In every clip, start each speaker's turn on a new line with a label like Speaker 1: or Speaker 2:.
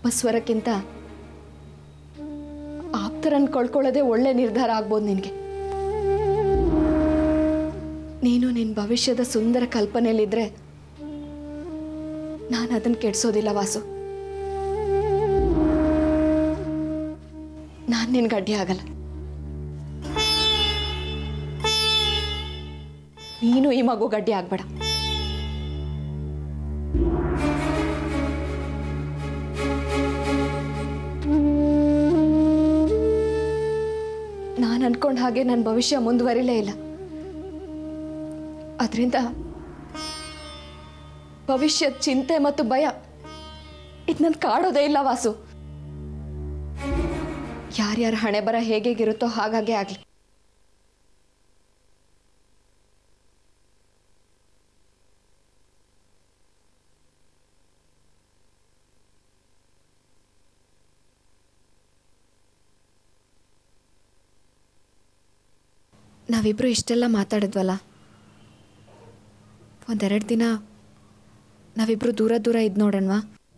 Speaker 1: ಅಪಸ್ವರಕ್ಕಿಂತ ಆಪ್ತರನ್ನು ಕಳ್ಕೊಳ್ಳೋದೇ ಒಳ್ಳೆ ನಿರ್ಧಾರ ಆಗ್ಬೋದು ನಿನಗೆ ನೀನು ನಿನ್ನ ಭವಿಷ್ಯದ ಸುಂದರ ಕಲ್ಪನೆಯಲ್ಲಿದ್ದರೆ ನಾನು ಅದನ್ನು ಕೆಡಿಸೋದಿಲ್ಲ ವಾಸು ನಾನು ನಿನ್ಗೆ ಅಡ್ಡಿ ಆಗಲ್ಲ ನೀನು ಈ ಮಗು ಗಡ್ಡಿ ಆಗ್ಬೇಡ ನಾನು ಅನ್ಕೊಂಡ ಹಾಗೆ ನನ್ನ ಭವಿಷ್ಯ ಮುಂದುವರಿಲೇ ಇಲ್ಲ ಅದರಿಂದ ಭವಿಷ್ಯದ ಚಿಂತೆ ಮತ್ತು ಭಯ ಇದು ನನ್ನ ಕಾಡೋದೇ ಇಲ್ಲ ವಾಸು ಯಾರ್ಯಾರ ಹಣೆ ಬರ ಹೇಗೇಗಿರುತ್ತೋ ಹಾಗಾಗೆ ಆಗಲಿ ನಾವಿಬ್ರು ಇಷ್ಟೆಲ್ಲ ಮಾತಾಡಿದ್ವಲ್ಲ ಒಂದೆರಡು ದಿನ ನಾವಿಬ್ರು ದೂರ ದೂರ ಇದ್ದು ನೋಡೋಣವಾ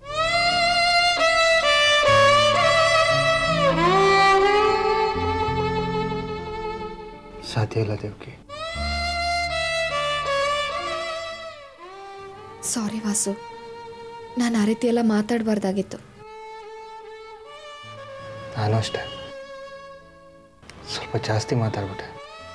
Speaker 2: ಸಾಧ್ಯ ಇಲ್ಲ ದೇವಕಿ
Speaker 1: ಸಾರಿ ವಾಸು ನಾನು ಆ ರೀತಿ ಎಲ್ಲ ಮಾತಾಡಬಾರ್ದಾಗಿತ್ತು
Speaker 2: ನಾನು ಅಷ್ಟೇ ಸ್ವಲ್ಪ ಜಾಸ್ತಿ ಮಾತಾಡ್ಬಿಟ್ಟೆ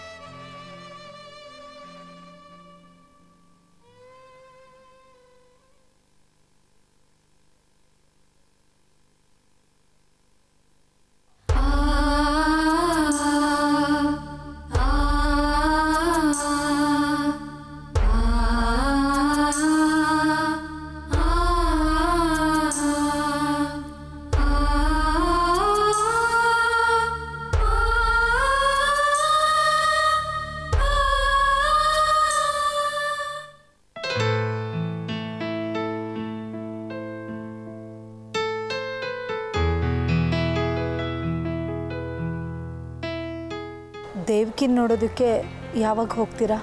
Speaker 3: ದೇವ್ಕಿನ್ ನೋಡೋದಕ್ಕೆ ಯಾವಾಗ ಹೋಗ್ತೀರಾ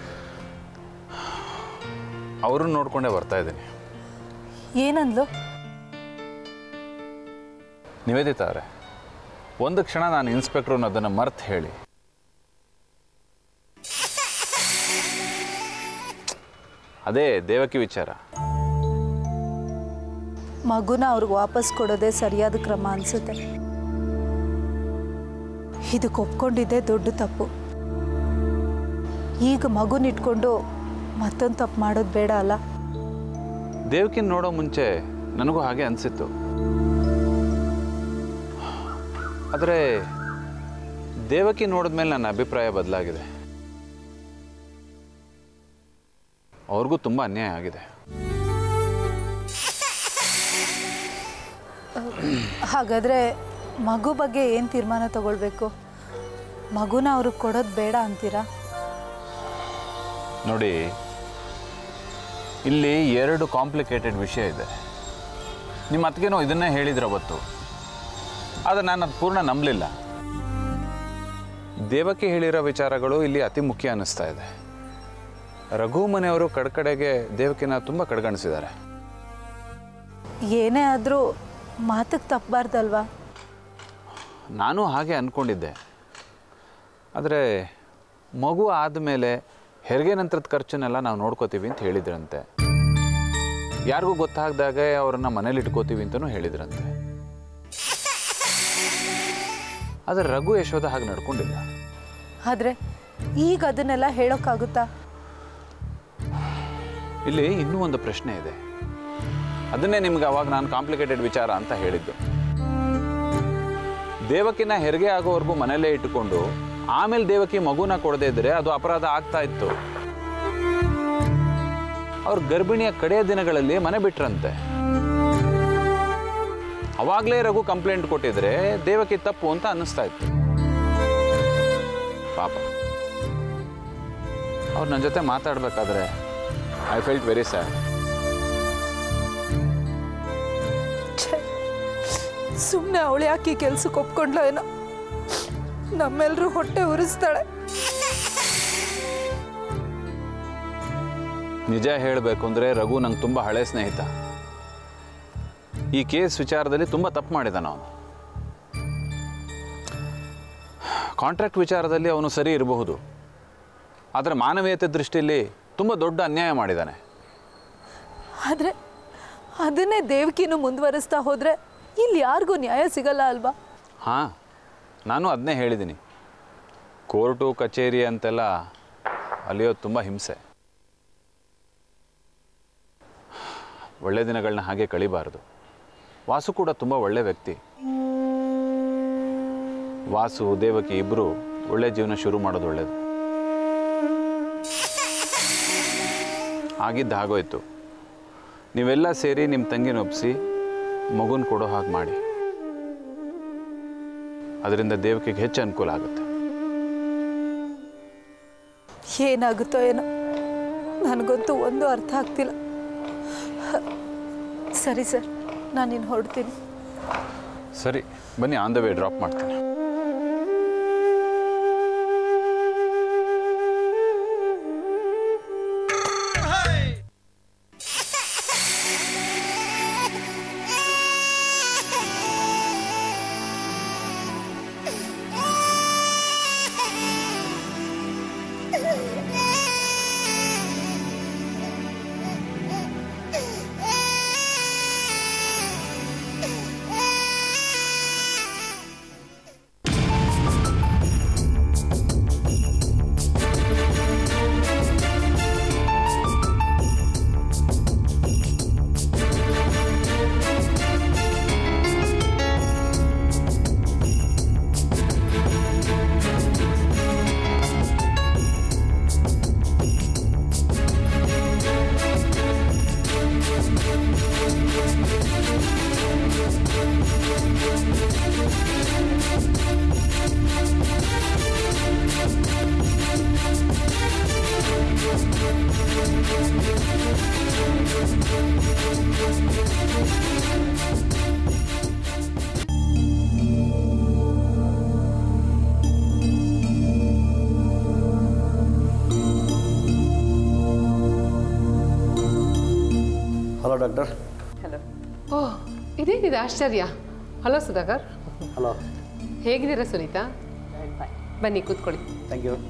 Speaker 4: ಅವ್ರನ್ನ ನೋಡ್ಕೊಂಡೇ ಬರ್ತಾ ಇದ್ದೀನಿ
Speaker 3: ಏನಂದ್ಲು
Speaker 4: ನಿವೇದಿತಾ ಅವರೇ ಒಂದು ಕ್ಷಣ ನಾನು ಇನ್ಸ್ಪೆಕ್ಟ್ರು ಅನ್ನೋದನ್ನು ಮರ್ತು ಹೇಳಿ ಅದೇ ದೇವಕಿ ವಿಚಾರ
Speaker 3: ಮಗುನ ಅವ್ರಿಗೆ ವಾಪಸ್ ಕೊಡೋದೇ ಸರಿಯಾದ ಕ್ರಮ ಅನ್ಸುತ್ತೆ ಇದಕ್ಕೆ ಒಪ್ಕೊಂಡಿದ್ದೇ ದೊಡ್ಡ ತಪ್ಪು ಈಗ ಮಗುನಿಟ್ಕೊಂಡು ಮತ್ತೊಂದು ತಪ್ಪು ಮಾಡೋದು ಬೇಡ ಅಲ್ಲ
Speaker 4: ದೇವಕಿನ ನೋಡೋ ಮುಂಚೆ ನನಗೂ ಹಾಗೆ ಅನಿಸಿತ್ತು ಆದರೆ ದೇವಕಿ ನೋಡಿದ್ಮೇಲೆ ನನ್ನ ಅಭಿಪ್ರಾಯ ಬದಲಾಗಿದೆ ಅವ್ರಿಗೂ ತುಂಬ ಅನ್ಯಾಯ ಆಗಿದೆ
Speaker 3: ಹಾಗಾದರೆ ಮಗು ಬಗ್ಗೆ ಏನು ತೀರ್ಮಾನ ತಗೊಳ್ಬೇಕು ಮಗುನ ಅವ್ರಿಗೆ ಕೊಡೋದು ಬೇಡ ಅಂತೀರಾ
Speaker 4: ನೋಡಿ ಇಲ್ಲಿ ಎರಡು ಕಾಂಪ್ಲಿಕೇಟೆಡ್ ವಿಷಯ ಇದೆ ನಿಮ್ಮ ಅತ್ತಿಗೆನೋ ಇದನ್ನೇ ಹೇಳಿದ್ರು ಅವತ್ತು ಆದರೆ ನಾನು ಅದು ಪೂರ್ಣ ನಂಬಲಿಲ್ಲ ದೇವಕ್ಕೆ ಹೇಳಿರೋ ವಿಚಾರಗಳು ಇಲ್ಲಿ ಅತಿ ಮುಖ್ಯ ಅನ್ನಿಸ್ತಾ ಇದೆ ರಘು ಮನೆಯವರು ಕಡೆಗೆ ದೇವಕಿನ ತುಂಬ ಕಡೆಗಣಿಸಿದ್ದಾರೆ
Speaker 3: ಏನೇ ಆದರೂ ಮಾತಿಗೆ ತಪ್ಪಬಾರ್ದಲ್ವಾ
Speaker 4: ನಾನು ಹಾಗೆ ಅಂದ್ಕೊಂಡಿದ್ದೆ ಆದರೆ ಮಗು ಆದಮೇಲೆ ಹೆರಿಗೆ ನಂತರದ ಖರ್ಚನ್ನೆಲ್ಲ ನಾವು ನೋಡ್ಕೋತೀವಿ ಅಂತ ಹೇಳಿದ್ರಂತೆ ಯಾರಿಗೂ ಗೊತ್ತಾಗ್ದಾಗೆ ಅವ್ರನ್ನ ಮನೇಲಿ ಇಟ್ಕೋತೀವಿ ಅಂತಲೂ ಹೇಳಿದ್ರಂತೆ ಆದರೆ ರಘು ಯಶೋಧ ಹಾಗೆ ನಡ್ಕೊಂಡಿಲ್ಲ
Speaker 3: ಆದರೆ ಈಗ ಅದನ್ನೆಲ್ಲ ಹೇಳೋಕ್ಕಾಗುತ್ತಾ
Speaker 4: ಇಲ್ಲಿ ಇನ್ನೂ ಒಂದು ಪ್ರಶ್ನೆ ಇದೆ ಅದನ್ನೇ ನಿಮ್ಗೆ ಅವಾಗ ನಾನು ಕಾಂಪ್ಲಿಕೇಟೆಡ್ ವಿಚಾರ ಅಂತ ಹೇಳಿದ್ದು ದೇವಕಿನ ಹೆರಿಗೆ ಆಗೋವರೆಗೂ ಮನೆಯಲ್ಲೇ ಇಟ್ಟುಕೊಂಡು ಆಮೇಲೆ ದೇವಕಿ ಮಗುನ ಕೊಡದೇ ಇದ್ರೆ ಅದು ಅಪರಾಧ ಆಗ್ತಾ ಇತ್ತು ಅವ್ರ ಗರ್ಭಿಣಿಯ ಕಡೆಯ ದಿನಗಳಲ್ಲಿ ಮನೆ ಬಿಟ್ರಂತೆ ಅವಾಗಲೇ ರಘು ಕಂಪ್ಲೇಂಟ್ ಕೊಟ್ಟಿದ್ರೆ ದೇವಕಿ ತಪ್ಪು ಅಂತ ಅನ್ನಿಸ್ತಾ ಇತ್ತು ಪಾಪ ಅವ್ರು ನನ್ನ ಜೊತೆ ಮಾತಾಡ್ಬೇಕಾದ್ರೆ ಐ ಫೆಲ್ಟ್ ವೆರಿ ಸ್ಯಾಡ್
Speaker 3: ಸುಮ್ಮನೆ ಅವಳು ಯಾಕೆ ಈ ಕೆಲ್ಸಕ್ಕೆ ಒಪ್ಕೊಂಡ್ಲ ಏನೋ ನಮ್ಮೆಲ್ಲರೂ ಹೊಟ್ಟೆ ಉರಿಸ್ತಾಳೆ
Speaker 4: ನಿಜ ಹೇಳಬೇಕು ಅಂದರೆ ರಘು ನಂಗೆ ತುಂಬ ಹಳೆ ಸ್ನೇಹಿತ ಈ ಕೇಸ್ ವಿಚಾರದಲ್ಲಿ ತುಂಬ ತಪ್ಪು ಮಾಡಿದ್ದಾನೆ ಅವನು ಕಾಂಟ್ರಾಕ್ಟ್ ವಿಚಾರದಲ್ಲಿ ಅವನು ಸರಿ ಇರಬಹುದು ಆದರೆ ಮಾನವೀಯತೆ ದೃಷ್ಟಿಯಲ್ಲಿ ತುಂಬ ದೊಡ್ಡ ಅನ್ಯಾಯ ಮಾಡಿದ್ದಾನೆ
Speaker 3: ಆದರೆ ಅದನ್ನೇ ದೇವಕಿನೂ ಮುಂದುವರಿಸ್ತಾ ಹೋದರೆ ಇಲ್ಲಿ ಯಾರಿಗೂ ನ್ಯಾಯ ಸಿಗಲ್ಲ ಅಲ್ವಾ
Speaker 4: ಹಾಂ ನಾನು ಅದನ್ನೇ ಹೇಳಿದ್ದೀನಿ ಕೋರ್ಟು ಕಚೇರಿ ಅಂತೆಲ್ಲ ಅಲಿಯೋದು ತುಂಬ ಹಿಂಸೆ ಒಳ್ಳೆ ದಿನಗಳನ್ನ ಹಾಗೆ ಕಳಿಬಾರ್ದು ವಾಸು ಕೂಡ ತುಂಬ ಒಳ್ಳೆ ವ್ಯಕ್ತಿ ವಾಸು ದೇವಕಿ ಇಬ್ಬರು ಒಳ್ಳೆ ಜೀವನ ಶುರು ಮಾಡೋದು ಒಳ್ಳೆಯದು ಆಗಿದ್ದು ಆಗೋಯ್ತು ನೀವೆಲ್ಲ ಸೇರಿ ನಿಮ್ಮ ತಂಗಿನ ಒಪ್ಪಿಸಿ ಮಗುನ ಕೊಡೋ ಹಾಗೆ ಮಾಡಿ ಅದರಿಂದ ದೇವಕಿಗೆ ಹೆಚ್ಚು ಅನುಕೂಲ ಆಗುತ್ತೆ
Speaker 3: ಏನಾಗುತ್ತೋ ಏನೋ ನನಗಂತೂ ಒಂದು ಅರ್ಥ ಆಗ್ತಿಲ್ಲ ಸರಿ ಸರ್ ನಾನು ಇನ್ನು ಹೊರಡ್ತೀನಿ
Speaker 4: ಸರಿ ಬನ್ನಿ ಆನ್ ದ ವೇ ಡ್ರಾಪ್ ಮಾಡ್ತೇನೆ
Speaker 5: ಹಲೋ ಡಾಕ್ಟರ್
Speaker 6: ಓಹ್ ಇದೇನಿದೆ ಆಶ್ಚರ್ಯ ಹಲೋ ಸುಧಾಕರ್
Speaker 5: ಹಲೋ
Speaker 6: ಹೇಗಿದ್ದೀರಾ ಸುನೀತಾ ಬನ್ನಿ ಕೂತ್ಕೊಳ್ಳಿ
Speaker 5: ಥ್ಯಾಂಕ್ ಯು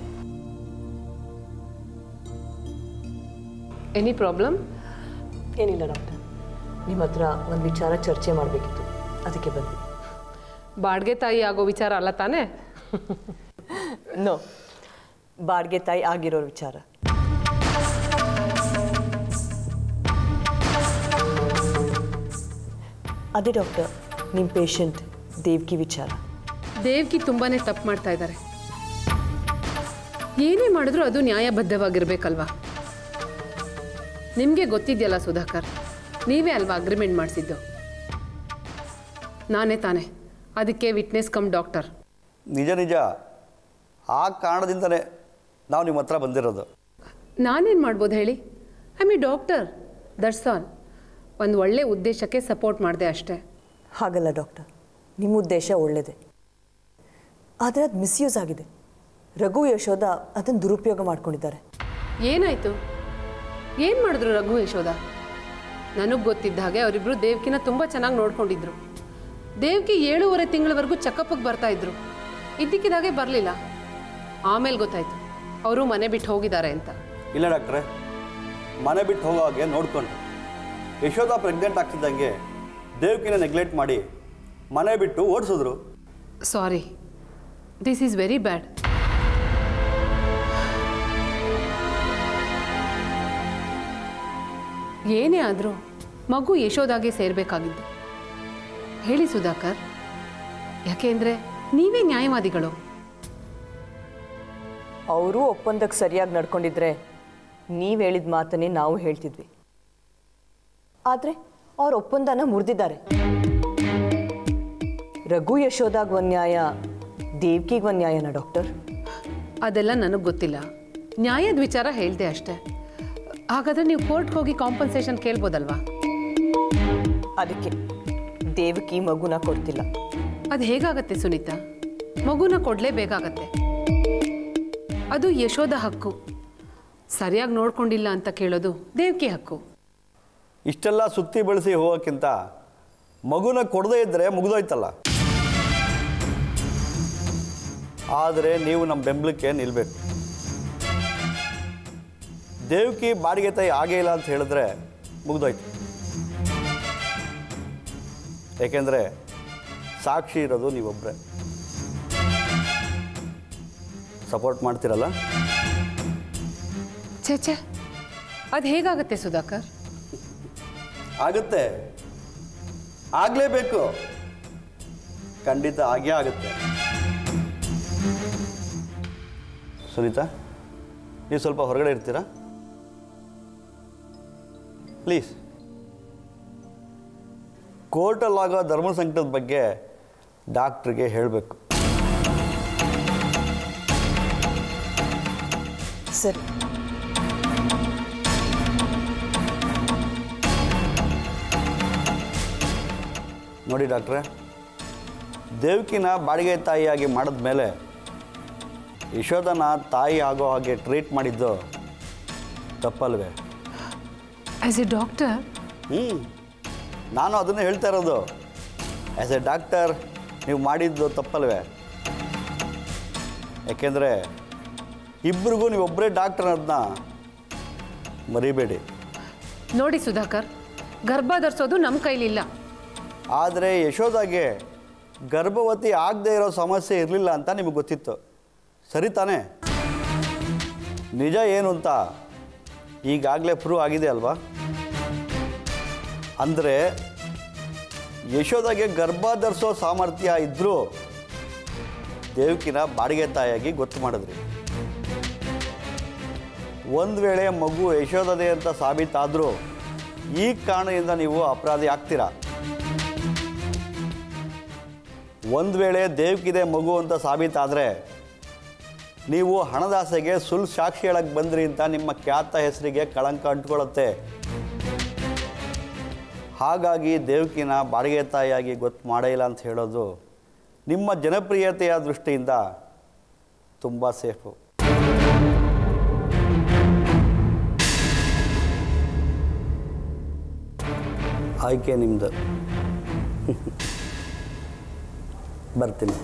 Speaker 6: ಎನಿ ಪ್ರಾಬ್ಲಮ್
Speaker 7: ಏನಿಲ್ಲ ಡಾಕ್ಟರ್ ನಿಮ್ಮ ಹತ್ರ ಒಂದು ವಿಚಾರ ಚರ್ಚೆ ಮಾಡಬೇಕಿತ್ತು ಅದಕ್ಕೆ ಬಂದ್ವಿ
Speaker 6: ಬಾಡಿಗೆ ತಾಯಿ ಆಗೋ ವಿಚಾರ ಅಲ್ಲ ತಾನೇ
Speaker 7: ನೋ ಬಾಡಿಗೆ ತಾಯಿ ಆಗಿರೋ ವಿಚಾರ ಅದೇ ಡಾಕ್ಟರ್ ನಿಮ್ಮ ಪೇಷಂಟ್ ದೇವ್ಕಿ ವಿಚಾರ
Speaker 6: ದೇವ್ಕಿ ತುಂಬಾ ತಪ್ಪು ಮಾಡ್ತಾ ಇದ್ದಾರೆ ಏನೇ ಮಾಡಿದ್ರು ಅದು ನ್ಯಾಯಬದ್ಧವಾಗಿರ್ಬೇಕಲ್ವಾ ನಿಮಗೆ ಗೊತ್ತಿದೆಯಲ್ಲ ಸುಧಾಕರ್ ನೀವೇ ಅಲ್ವಾ ಅಗ್ರಿಮೆಂಟ್ ಮಾಡಿಸಿದ್ದು ನಾನೇ ತಾನೇ ಅದಕ್ಕೆ ವಿಟ್ನೆಸ್ ಕಮ್ ಡಾಕ್ಟರ್
Speaker 5: ನಿಜ ನಿಜ ಆ ಕಾರಣದಿಂದಲೇ ನಾವು ನಿಮ್ಮ ಹತ್ರ ಬಂದಿರೋದು
Speaker 6: ನಾನೇನು ಮಾಡ್ಬೋದು ಹೇಳಿ I me doctor that's all ಒಂದು ಒಳ್ಳೆ ಉದ್ದೇಶಕ್ಕೆ ಸಪೋರ್ಟ್ ಮಾಡಿದೆ ಅಷ್ಟೇ
Speaker 7: ಹಾಗಲ್ಲ ಡಾಕ್ಟರ್ ನಿಮ್ಮ ಉದ್ದೇಶ ಒಳ್ಳೆಯದೇ ಆದರೆ ಅದು ಮಿಸ್ಯೂಸ್ ಆಗಿದೆ ರಘು ಯಶೋಧ ಅದನ್ನು ದುರುಪಯೋಗ ಮಾಡ್ಕೊಂಡಿದ್ದಾರೆ
Speaker 6: ಏನಾಯಿತು ಏನು ಮಾಡಿದ್ರು ರಘು ಯಶೋದ ನನಗೆ ಗೊತ್ತಿದ್ದ ಹಾಗೆ ಅವರಿಬ್ಬರು ದೇವ್ಕಿನ ತುಂಬ ಚೆನ್ನಾಗಿ ನೋಡ್ಕೊಂಡಿದ್ರು ದೇವ್ಕಿ ಏಳೂವರೆ ತಿಂಗಳವರೆಗೂ ಚೆಕಪ್ಗೆ ಬರ್ತಾ ಇದ್ರು ಇದ್ದಕ್ಕಿದ್ದಾಗೆ ಬರಲಿಲ್ಲ ಆಮೇಲೆ ಗೊತ್ತಾಯ್ತು ಅವರು ಮನೆ ಬಿಟ್ಟು ಹೋಗಿದ್ದಾರೆ ಅಂತ
Speaker 5: ಇಲ್ಲ ಡಾಕ್ಟ್ರೆ ಮನೆ ಬಿಟ್ಟು ಹೋಗೋ ಹಾಗೆ ನೋಡ್ಕೊಂಡು ಯಶೋಧ ಪ್ರೆಗ್ನೆಂಟ್ ಆಗ್ತಿದ್ದಂಗೆ ದೇವ್ಕಿನ ನೆಗ್ಲೆಕ್ಟ್ ಮಾಡಿ ಮನೆ ಬಿಟ್ಟು ಓಡಿಸಿದ್ರು
Speaker 6: sorry this is very bad ಏನೇ ಆದರೂ ಮಗು ಯಶೋದಾಗೆ ಸೇರಬೇಕಾಗಿದ್ದು ಹೇಳಿ ಸುಧಾಕರ್ ಯಾಕೆಂದರೆ ನೀವೇ ನ್ಯಾಯವಾದಿಗಳು
Speaker 7: ಅವರು ಒಪ್ಪಂದಕ್ಕೆ ಸರಿಯಾಗಿ ನಡ್ಕೊಂಡಿದ್ರೆ ನೀವು ಹೇಳಿದ ಮಾತನ್ನೇ ನಾವು ಹೇಳ್ತಿದ್ವಿ ಆದರೆ ಅವ್ರ ಒಪ್ಪಂದನ ಮುರಿದಿದ್ದಾರೆ ರಘು ಯಶೋದಾಗ ಒಂದು ನ್ಯಾಯ ದೇವ್ಕಿಗೆ ಒಂದು ನ್ಯಾಯನ ಡಾಕ್ಟರ್
Speaker 6: ಅದೆಲ್ಲ ನನಗೆ ಗೊತ್ತಿಲ್ಲ ನ್ಯಾಯದ ವಿಚಾರ ಹೇಳಿದೆ ಅಷ್ಟೇ ಹಾಗಾದರೆ ನೀವು ಕೋರ್ಟ್ಗೆ ಹೋಗಿ ಕಾಂಪನ್ಸೇಷನ್ ಕೇಳ್ಬೋದಲ್ವಾ
Speaker 7: ಅದಕ್ಕೆ ದೇವಕಿ ಮಗುನ ಕೊಡ್ತಿಲ್ಲ
Speaker 6: ಅದು ಹೇಗಾಗತ್ತೆ ಸುನೀತಾ ಮಗುನ ಕೊಡಲೇಬೇಕಾಗತ್ತೆ ಅದು ಯಶೋದ ಹಕ್ಕು ಸರಿಯಾಗಿ ನೋಡ್ಕೊಂಡಿಲ್ಲ ಅಂತ ಕೇಳೋದು ದೇವ್ಕಿ ಹಕ್ಕು
Speaker 5: ಇಷ್ಟೆಲ್ಲ ಸುತ್ತಿ ಬಳಸಿ ಹೋಗೋಕ್ಕಿಂತ ಮಗುನ ಕೊಡದೇ ಇದ್ದರೆ ಮುಗಿದೋಯ್ತಲ್ಲ ಆದರೆ ನೀವು ನಮ್ಮ ಬೆಂಬಲಕ್ಕೆ ನಿಲ್ಲಬೇಕು ದೇವಕಿ ಬಾಡಿಗೆ ತಾಯಿ ಆಗೇ ಇಲ್ಲ ಅಂತ ಹೇಳಿದ್ರೆ ಮುಗಿದೋಯ್ತು ಏಕೆಂದರೆ ಸಾಕ್ಷಿ ಇರೋದು ನೀವೊಬ್ಬರೇ ಸಪೋರ್ಟ್ ಮಾಡ್ತೀರಲ್ಲ
Speaker 6: ಛೇ ಛೇ ಅದು ಹೇಗಾಗುತ್ತೆ ಸುಧಾಕರ್
Speaker 5: ಆಗುತ್ತೆ ಆಗಲೇಬೇಕು ಖಂಡಿತ ಆಗೇ ಆಗುತ್ತೆ ಸುನೀತಾ ನೀವು ಸ್ವಲ್ಪ ಹೊರಗಡೆ ಇರ್ತೀರಾ ಪ್ಲೀಸ್ ಕೋರ್ಟಲ್ಲಾಗೋ ಧರ್ಮ ಸಂಕಟದ ಬಗ್ಗೆ ಡಾಕ್ಟ್ರಿಗೆ ಹೇಳಬೇಕು
Speaker 7: ಸರಿ
Speaker 5: ನೋಡಿ ಡಾಕ್ಟ್ರೆ ದೇವಕಿನ ಬಾಡಿಗೆ ತಾಯಿಯಾಗಿ ಮಾಡಿದ್ಮೇಲೆ ಯಶೋಧನ ತಾಯಿ ಆಗೋ ಹಾಗೆ ಟ್ರೀಟ್ ಮಾಡಿದ್ದು ತಪ್ಪಲ್ವೇ
Speaker 6: ಆ್ಯಸ್ ಎ ಡಾಕ್ಟರ್
Speaker 5: ಹ್ಞೂ ನಾನು ಅದನ್ನೇ ಹೇಳ್ತಾ ಇರೋದು ಆ್ಯಸ್ ಎ ಡಾಕ್ಟರ್ ನೀವು ಮಾಡಿದ್ದು ತಪ್ಪಲ್ವೇ ಯಾಕೆಂದರೆ ಇಬ್ಬರಿಗೂ ನೀವೊಬ್ಬರೇ ಡಾಕ್ಟರ್ ಅನ್ನೋದನ್ನ ಮರಿಬೇಡಿ
Speaker 6: ನೋಡಿ ಸುಧಾಕರ್ ಗರ್ಭ ಧರಿಸೋದು ನಮ್ಮ ಕೈಲಿಲ್ಲ
Speaker 5: ಆದರೆ ಯಶೋದಾಗೆ ಗರ್ಭವತಿ ಆಗದೆ ಇರೋ ಸಮಸ್ಯೆ ಇರಲಿಲ್ಲ ಅಂತ ನಿಮಗೆ ಗೊತ್ತಿತ್ತು ಸರಿ ತಾನೇ ನಿಜ ಏನು ಅಂತ ಈಗಾಗಲೇ ಪ್ರೂವ್ ಆಗಿದೆ ಅಲ್ವಾ ಅಂದರೆ ಯಶೋದಾಗೆ ಗರ್ಭ ಧರಿಸೋ ಸಾಮರ್ಥ್ಯ ಇದ್ದರೂ ದೇವಕಿನ ಬಾಡಿಗೆ ತಾಯಿಯಾಗಿ ಗೊತ್ತು ಮಾಡಿದ್ರಿ ಒಂದು ವೇಳೆ ಮಗು ಯಶೋದದೆ ಅಂತ ಸಾಬೀತಾದರೂ ಈ ಕಾರಣದಿಂದ ನೀವು ಅಪರಾಧಿ ಆಗ್ತೀರಾ ಒಂದು ವೇಳೆ ದೇವಕಿದೆ ಮಗು ಅಂತ ಸಾಬೀತಾದರೆ ನೀವು ಹಣದಾಸೆಗೆ ಸುಳ್ಳು ಸಾಕ್ಷಿ ಹೇಳಕ್ಕೆ ಬಂದ್ರಿ ಅಂತ ನಿಮ್ಮ ಖ್ಯಾತ ಹೆಸರಿಗೆ ಕಳಂಕ ಅಂಟ್ಕೊಳ್ಳುತ್ತೆ ಹಾಗಾಗಿ ದೇವಕಿನ ಬಾಡಿಗೆ ತಾಯಿಯಾಗಿ ಗೊತ್ತು ಮಾಡೇ ಇಲ್ಲ ಅಂತ ಹೇಳೋದು ನಿಮ್ಮ ಜನಪ್ರಿಯತೆಯ ದೃಷ್ಟಿಯಿಂದ ತುಂಬ ಸೇಫು ಆಯ್ಕೆ ನಿಮ್ಮದು ಬರ್ತೀನಿ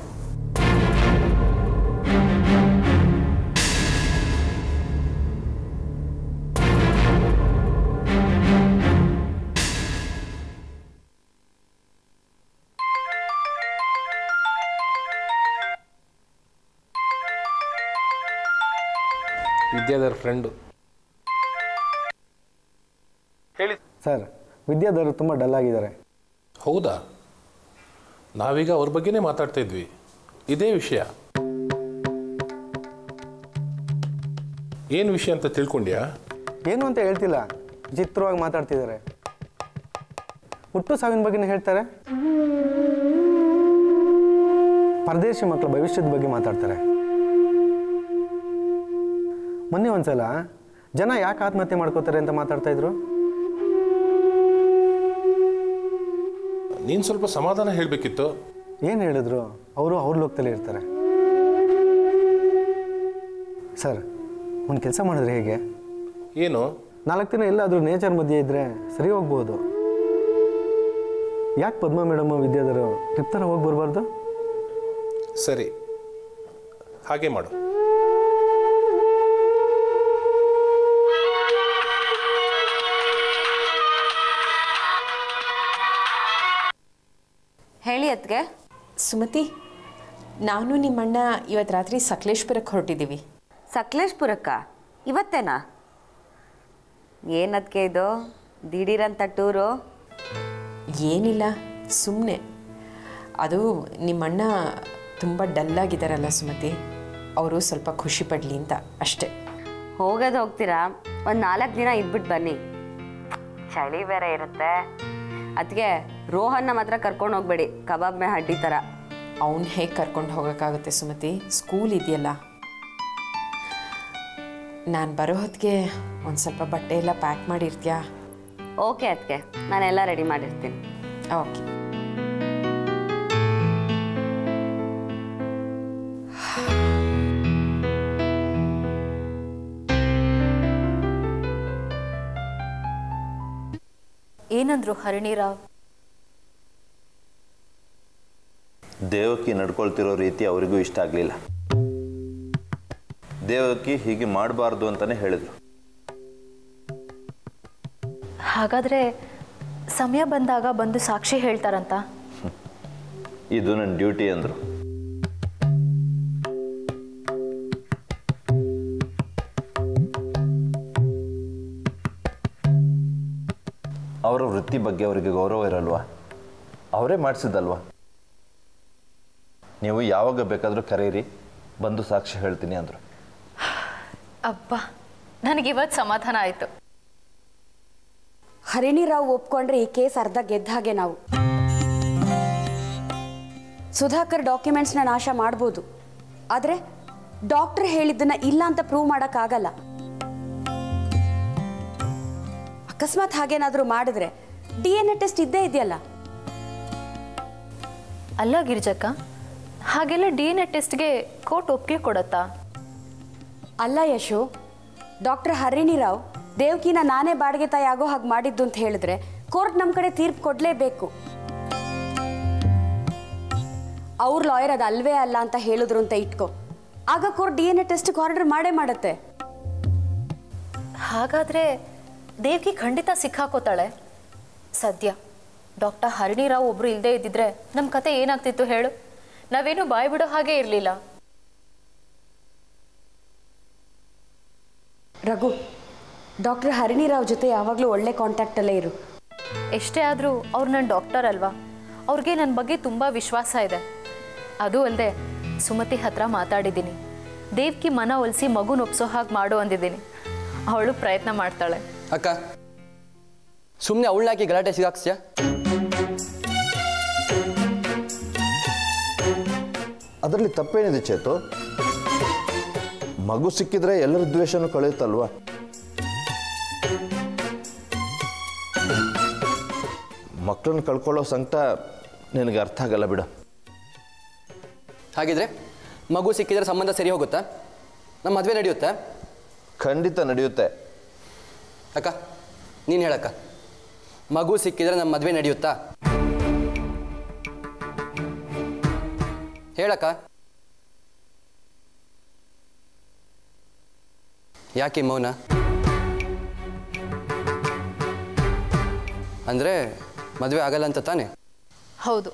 Speaker 8: ವಿದ್ಯಾಧರ್ ಫ್ರೆಂಡು ಹೇಳಿ
Speaker 2: ಸರ್ ವಿದ್ಯಾಧರ್ ತುಂಬ ಡಲ್ ಆಗಿದ್ದಾರೆ
Speaker 8: ಹೌದಾ ನಾವೀಗ ಅವ್ರ ಬಗ್ಗೆನೇ ಮಾತಾಡ್ತಾ ಇದ್ವಿ ಇದೇ ವಿಷಯ ಏನು ವಿಷಯ ಅಂತ ತಿಳ್ಕೊಂಡ್ಯಾ
Speaker 2: ಏನು ಅಂತ ಹೇಳ್ತಿಲ್ಲ ವಿಚಿತ್ರವಾಗಿ ಮಾತಾಡ್ತಿದ್ದಾರೆ ಹುಟ್ಟು ಸಾವಿನ ಬಗ್ಗೆನೇ ಹೇಳ್ತಾರೆ ಪರದೇಶಿ ಮಕ್ಕಳ ಭವಿಷ್ಯದ ಬಗ್ಗೆ ಮಾತಾಡ್ತಾರೆ ಮೊನ್ನೆ ಒಂದ್ಸಲ ಜನ ಯಾಕೆ ಆತ್ಮಹತ್ಯೆ ಮಾಡ್ಕೋತಾರೆ ಅಂತ ಮಾತಾಡ್ತಾ ಇದ್ರು
Speaker 8: ನೀನು ಸ್ವಲ್ಪ ಸಮಾಧಾನ ಹೇಳಬೇಕಿತ್ತು
Speaker 2: ಏನು ಹೇಳಿದ್ರು ಅವರು ಅವ್ರ ಲೋಕದಲ್ಲಿ ಇರ್ತಾರೆ ಸರ್ ಒಂದು ಕೆಲಸ ಮಾಡಿದ್ರೆ ಹೇಗೆ
Speaker 8: ಏನು
Speaker 2: ನಾಲ್ಕು ದಿನ ಎಲ್ಲಾದರೂ ನೇಚರ್ ಮಧ್ಯೆ ಇದ್ದರೆ ಸರಿ ಹೋಗ್ಬೋದು ಯಾಕೆ ಪದ್ಮ ಮೇಡಮ್ ವಿದ್ಯಾಧರು ಟ್ರಿಪ್ ಥರ ಹೋಗಿ ಬರಬಾರ್ದು
Speaker 8: ಸರಿ ಹಾಗೆ ಮಾಡು
Speaker 9: ಹೇಳಿ ಅತ್ಗೆ
Speaker 10: ಸುಮತಿ ನಾನು ನಿಮ್ಮಣ್ಣ ಇವತ್ತು ರಾತ್ರಿ ಸಕಲೇಶ್ಪುರಕ್ಕೆ ಹೊರಟಿದ್ದೀವಿ
Speaker 9: ಸಕಲೇಶ್ಪುರಕ್ಕ ಇವತ್ತೇನಾ ಏನದ್ಕೆ ಇದು ದಿಢೀರಂತ ಟೂರು
Speaker 10: ಏನಿಲ್ಲ ಸುಮ್ಮನೆ ಅದು ನಿಮ್ಮಣ್ಣ ತುಂಬ ಡಲ್ಲಾಗಿದ್ದಾರಲ್ಲ ಸುಮತಿ ಅವರು ಸ್ವಲ್ಪ ಖುಷಿ ಪಡಲಿ ಅಂತ ಅಷ್ಟೇ
Speaker 9: ಹೋಗೋದು ಹೋಗ್ತೀರಾ ಒಂದು ನಾಲ್ಕು ದಿನ ಇದ್ಬಿಟ್ಟು ಬನ್ನಿ ಚಳಿ ಬೇರೆ ಇರುತ್ತೆ ಅದಕ್ಕೆ ರೋಹನ್ನ ಮಾತ್ರ ಕರ್ಕೊಂಡು ಹೋಗ್ಬೇಡಿ ಕಬಾಬ್ ಮೇ ಹಡ್ಡಿ ಥರ
Speaker 10: ಅವನು ಹೇಗೆ ಕರ್ಕೊಂಡು ಹೋಗೋಕ್ಕಾಗುತ್ತೆ ಸುಮತಿ ಸ್ಕೂಲ್ ಇದೆಯಲ್ಲ ನಾನು ಬರೋ ಹೊತ್ತಿಗೆ ಒಂದು ಸ್ವಲ್ಪ ಬಟ್ಟೆ ಎಲ್ಲ ಪ್ಯಾಕ್ ಮಾಡಿರ್ತೀಯಾ
Speaker 9: ಓಕೆ ಅದಕ್ಕೆ ನಾನೆಲ್ಲ ರೆಡಿ ಮಾಡಿರ್ತೀನಿ
Speaker 10: ಓಕೆ
Speaker 11: ಏನಂದ್ರು ಹರಿಣಿರಾವ್ ದೇವಕಿ ನಡ್ಕೊಳ್ತಿರೋ ರೀತಿ ಅವರಿಗೂ ಇಷ್ಟ ಆಗಲಿಲ್ಲ ದೇವಕಿ ಹೀಗೆ ಮಾಡಬಾರ್ದು ಅಂತಲೇ ಹೇಳಿದರು
Speaker 12: ಹಾಗಾದರೆ ಸಮಯ ಬಂದಾಗ ಬಂದು ಸಾಕ್ಷಿ ಹೇಳ್ತಾರಂತ
Speaker 11: ಇದು ನನ್ನ ಡ್ಯೂಟಿ ಅಂದರು ಅವರ ವೃತ್ತಿ ಬಗ್ಗೆ ಅವರಿಗೆ ಗೌರವ ಇರಲ್ವಾ ಅವರೇ ಮಾಡಿಸಿದ್ದಲ್ವಾ ನೀವು ಯಾವಾಗ ಬೇಕಾದರೂ ಕರೀರಿ ಬಂದು ಸಾಕ್ಷಿ ಹೇಳ್ತೀನಿ ಅಂದರು
Speaker 12: ಅಬ್ಬ ನನಗಿವತ್ತು ಸಮಾಧಾನ ಆಯಿತು
Speaker 9: ಹರಿಣಿರಾವ್ ಒಪ್ಕೊಂಡ್ರೆ ಈ ಕೇಸ್ ಅರ್ಧ ಗೆದ್ದ ಹಾಗೆ ನಾವು ಸುಧಾಕರ್ ಡಾಕ್ಯುಮೆಂಟ್ಸ್ನ ನಾಶ ಮಾಡ್ಬೋದು ಆದರೆ ಡಾಕ್ಟರ್ ಹೇಳಿದ್ದನ್ನ ಇಲ್ಲ ಅಂತ ಪ್ರೂವ್ ಮಾಡೋಕ್ಕಾಗಲ್ಲ ಅಕಸ್ಮಾತ್ ಹಾಗೇನಾದರೂ ಮಾಡಿದ್ರೆ ಡಿ ಎನ್ ಎ ಟೆಸ್ಟ್ ಇದ್ದೇ ಇದೆಯಲ್ಲ
Speaker 12: ಅಲ್ಲ ಗಿರಿಜಕ್ಕ ಹಾಗೆಲ್ಲ ಡಿ ಎನ್ ಎ ಟೆಸ್ಟ್ಗೆ ಕೋರ್ಟ್ ಒಪ್ಪಿಗೆ ಕೊಡತ್ತಾ
Speaker 9: ಅಲ್ಲ ಯಶು ಡಾಕ್ಟರ್ ಹರಿಣಿರಾವ್ ದೇವ್ಕಿನ ನಾನೇ ಬಾಡಿಗೆ ತಾಯಿ ಆಗೋ ಹಾಗೆ ಮಾಡಿದ್ದು ಅಂತ ಹೇಳಿದ್ರೆ ಕೋರ್ಟ್ ನಮ್ಮ ಕಡೆ ತೀರ್ಪು ಕೊಡಲೇಬೇಕು ಅವ್ರ ಲಾಯರ್ ಅದು ಅಲ್ವೇ ಅಲ್ಲ ಅಂತ ಹೇಳಿದ್ರು ಅಂತ ಇಟ್ಕೋ ಆಗ ಕೋರ್ಟ್ ಡಿ ಎನ್ ಎ ಟೆಸ್ಟ್ಗೆ ಆರ್ಡರ್ ಮಾಡೇ ಮಾಡುತ್ತೆ
Speaker 12: ಹಾಗಾದರೆ ದೇವ್ಕಿ ಖಂಡಿತ ಸಿಕ್ಕಾಕೋತಾಳೆ ಸದ್ಯ ಡಾಕ್ಟರ್ ಹರಿಣಿರಾವ್ ಒಬ್ರು ಇಲ್ಲದೆ ಇದ್ದಿದ್ರೆ ನಮ್ಮ ಕತೆ ಏನಾಗ್ತಿತ್ತು ಹೇಳು ನಾವೇನು ಬಾಯ್ ಬಿಡೋ ಹಾಗೆ ಇರಲಿಲ್ಲ
Speaker 9: ರಘು ಡಾಕ್ಟರ್ ಹರಿಣಿರಾವ್ ಜೊತೆ ಯಾವಾಗಲೂ ಒಳ್ಳೆ ಕಾಂಟ್ಯಾಕ್ಟಲ್ಲೇ ಇರು
Speaker 12: ಎಷ್ಟೇ ಆದರೂ ಅವ್ರು ನನ್ನ ಡಾಕ್ಟರ್ ಅಲ್ವಾ ಅವ್ರಿಗೆ ನನ್ನ ಬಗ್ಗೆ ತುಂಬ ವಿಶ್ವಾಸ ಇದೆ ಅದು ಅಲ್ಲದೆ ಸುಮತಿ ಹತ್ರ ಮಾತಾಡಿದ್ದೀನಿ ದೇವ್ಕಿ ಮನ ಒಲಿಸಿ ಮಗುನ ಒಪ್ಸೋ ಹಾಗೆ ಮಾಡು ಅಂದಿದ್ದೀನಿ ಅವಳು ಪ್ರಯತ್ನ ಮಾಡ್ತಾಳೆ
Speaker 13: ಅಕ್ಕ ಸುಮ್ಮನೆ ಅವಳನ್ನಾಕಿ ಗಲಾಟೆ ಸಿಗಾಕ್ಸ್ಯಾ
Speaker 11: ಅದರಲ್ಲಿ ತಪ್ಪೇನಿದೆ ಚೇತು ಮಗು ಸಿಕ್ಕಿದ್ರೆ ಎಲ್ಲರ ದ್ವೇಷನೂ ಕಳೆಯುತ್ತಲ್ವಾ ಮಕ್ಕಳನ್ನ ಕಳ್ಕೊಳ್ಳೋ ಸಂಕಟ ನಿನಗೆ ಅರ್ಥ ಆಗಲ್ಲ ಬಿಡು
Speaker 13: ಹಾಗಿದ್ರೆ ಮಗು ಸಿಕ್ಕಿದ್ರೆ ಸಂಬಂಧ ಸರಿ ಹೋಗುತ್ತಾ ನಮ್ಮ ಮದುವೆ ನಡೆಯುತ್ತಾ
Speaker 11: ಖಂಡಿತ ನಡೆಯುತ್ತೆ
Speaker 13: ಅಕ್ಕ ನೀನು ಹೇಳಕ್ಕ ಮಗು ಸಿಕ್ಕಿದ್ರೆ ನಮ್ಮ ಮದುವೆ ನಡೆಯುತ್ತಾ ಹೇಳಕ್ಕ ಯಾಕೆ ಮೌನ ಅಂದರೆ ಮದುವೆ ಆಗಲ್ಲ ಅಂತ ತಾನೆ
Speaker 12: ಹೌದು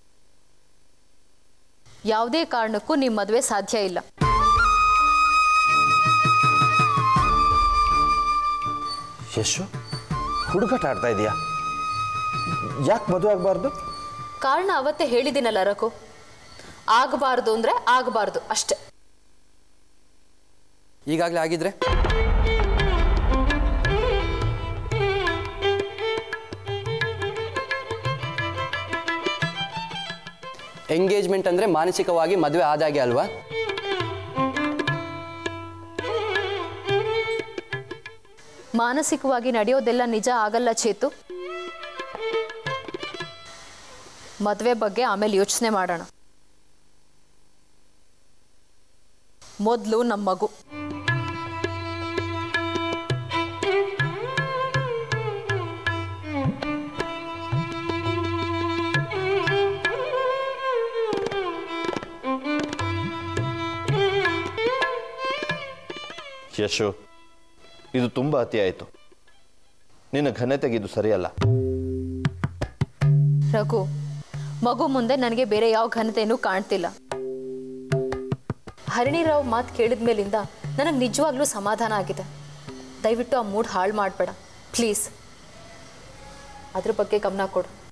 Speaker 12: ಯಾವುದೇ ಕಾರಣಕ್ಕೂ ನಿಮ್ಮ ಮದುವೆ ಸಾಧ್ಯ ಇಲ್ಲ
Speaker 11: ಯಶು ಹುಡುಗಾಟ ಆಡ್ತಾ ಇದೆಯಾ ಯಾಕೆ ಮದುವೆ ಆಗಬಾರ್ದು
Speaker 12: ಕಾರಣ ಅವತ್ತೇ ಹೇಳಿದ್ದೀನಲ್ಲ ರಘು ಆಗಬಾರ್ದು ಅಂದರೆ ಆಗಬಾರ್ದು ಅಷ್ಟೆ
Speaker 13: ಈಗಾಗಲೇ ಆಗಿದ್ರೆ ಎಂಗೇಜ್ಮೆಂಟ್ ಅಂದರೆ ಮಾನಸಿಕವಾಗಿ ಮದುವೆ ಆದಾಗೆ ಅಲ್ವಾ
Speaker 12: ಮಾನಸಿಕವಾಗಿ ನಡೆಯೋದೆಲ್ಲ ನಿಜ ಆಗಲ್ಲ ಚೇತು ಮದುವೆ ಬಗ್ಗೆ ಆಮೇಲೆ ಯೋಚನೆ ಮಾಡೋಣ ಮೊದಲು ನಮ್ಮ ಮಗು
Speaker 11: ಯಶು ಇದು ತುಂಬ ಅತಿ ಆಯಿತು ನಿನ್ನ ಘನತೆಗೆ ಇದು ಸರಿಯಲ್ಲ
Speaker 12: ರಘು ಮಗು ಮುಂದೆ ನನಗೆ ಬೇರೆ ಯಾವ ಘನತೆಯೂ ಕಾಣ್ತಿಲ್ಲ ಹರಿಣಿರಾವ್ ಮಾತು ಕೇಳಿದ ಮೇಲಿಂದ ನನಗೆ ನಿಜವಾಗ್ಲೂ ಸಮಾಧಾನ ಆಗಿದೆ ದಯವಿಟ್ಟು ಆ ಮೂಡ್ ಹಾಳು ಮಾಡಬೇಡ ಪ್ಲೀಸ್ ಅದ್ರ ಬಗ್ಗೆ ಗಮನ ಕೊಡು